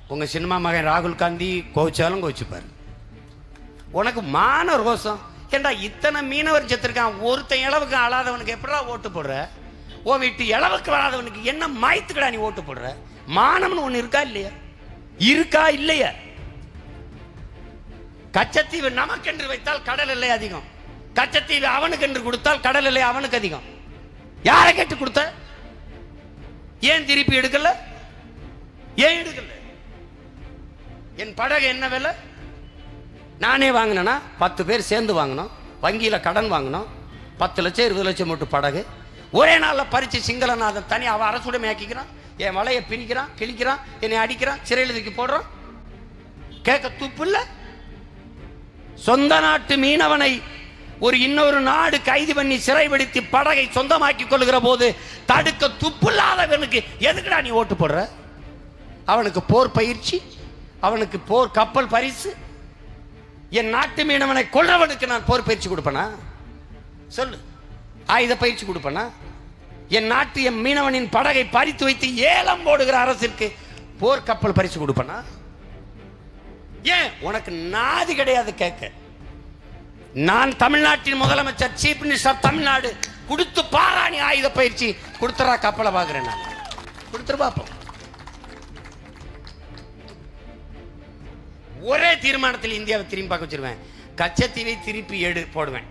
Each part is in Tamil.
உங்க சினிமா மகன் ராகுல் காந்தி கோவிச்சாலும் கோவிச்சுப்பாரு உனக்கு மான ரோசம் ஏண்டா இத்தனை மீனவர் செத்துருக்கான் ஒருத்தன் இளவுக்கு ஆளாதவனுக்கு எப்படா ஓட்டு போடுற உன் வீட்டு இளவுக்கு வராதவனுக்கு என்ன மாயத்துக்கடா நீ ஓட்டு போடுற மானம்னு ஒண்ணு இருக்கா இல்லையா இருக்கா இல்லையா கச்சத்தீவு நமக்கென்று வைத்தால் கடல் எல்லை அதிகம் கச்சத்தீவு அவனுக்கென்று கொடுத்தால் கடல் எல்லை அவனுக்கு அதிகம் யாரை கேட்டு கொடுத்த ஏன் திருப்பி எடுக்கல ஏன் எடுக்கல என் படகு என்ன விலை நானே வாங்கினேன்னா பத்து பேர் சேர்ந்து வாங்கினோம் வங்கியில் கடன் வாங்கினோம் பத்து லட்சம் இருபது லட்சம் மட்டும் படகு ஒரே நாளில் பறித்து சிங்களநாதன் தனி அவன் அரசுடைமை ஆக்கிக்கிறான் என் வலையை பிரிக்கிறான் கிழிக்கிறான் என்னை அடிக்கிறான் சிறையில் தூக்கி போடுறான் கேட்க துப்பு இல்லை சொந்த நாட்டு மீனவனை ஒரு இன்னொரு நாடு கைது பண்ணி சிறைபிடித்து படகை சொந்தமாக்கி கொள்கிற போது தடுக்க துப்புல்லாதவனுக்கு எதுக்குடா நீ ஓட்டு போடுற அவனுக்கு போர் பயிற்சி அவனுக்கு போர் கப்பல் பரிசு என் நாட்டு மீனவனை கொல்றவனுக்கு நான் போர் பயிற்சி கொடுப்பேனா சொல்லு ஆயுத பயிற்சி கொடுப்பேனா என் நாட்டு என் மீனவனின் படகை பறித்து வைத்து ஏலம் போடுகிற அரசிற்கு போர் கப்பல் பரிசு கொடுப்பேனா ஏன் உனக்கு நாதி கிடையாது கேட்க நான் தமிழ்நாட்டின் முதலமைச்சர் சீஃப் மினிஸ்டர் ஆஃப் தமிழ்நாடு கொடுத்து பாராணி ஆயுத பயிற்சி கொடுத்துறா கப்பலை பார்க்குறேன் நான் கொடுத்துரு பார்ப்போம் ஒரே தீர்மானத்தில் இந்தியாவை திரும்பி பார்க்க வச்சிருவேன் கச்சத்தீவை திருப்பி எடு போடுவேன்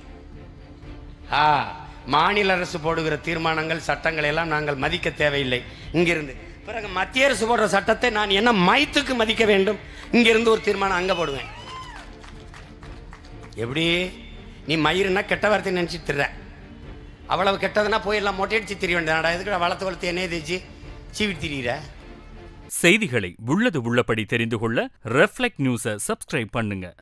ஆ மாநில அரசு போடுகிற தீர்மானங்கள் சட்டங்களை எல்லாம் நாங்கள் மதிக்க தேவையில்லை இங்கிருந்து பிறகு மத்திய அரசு போடுற சட்டத்தை நான் என்ன மைத்துக்கு மதிக்க வேண்டும் இங்கிருந்து ஒரு தீர்மானம் அங்க போடுவேன் எப்படி நீ மயிருன்னா கெட்ட வார்த்தை நினைச்சிட்டு திர்ற அவ்வளவு கெட்டதுன்னா போய் எல்லாம் மொட்டையடிச்சு திரிய வேண்டியதாடா எதுக்கு வளர்த்து வளர்த்து எண்ணெய் தேய்ச்சி சீவிட்டு திரியிற செய்திகளை உள்ளது உள்ளபடி தெரிந்து கொள்ள ரெஃப்ளெக்ட் நியூஸை சப்ஸ்கிரைப் பண்ணுங்க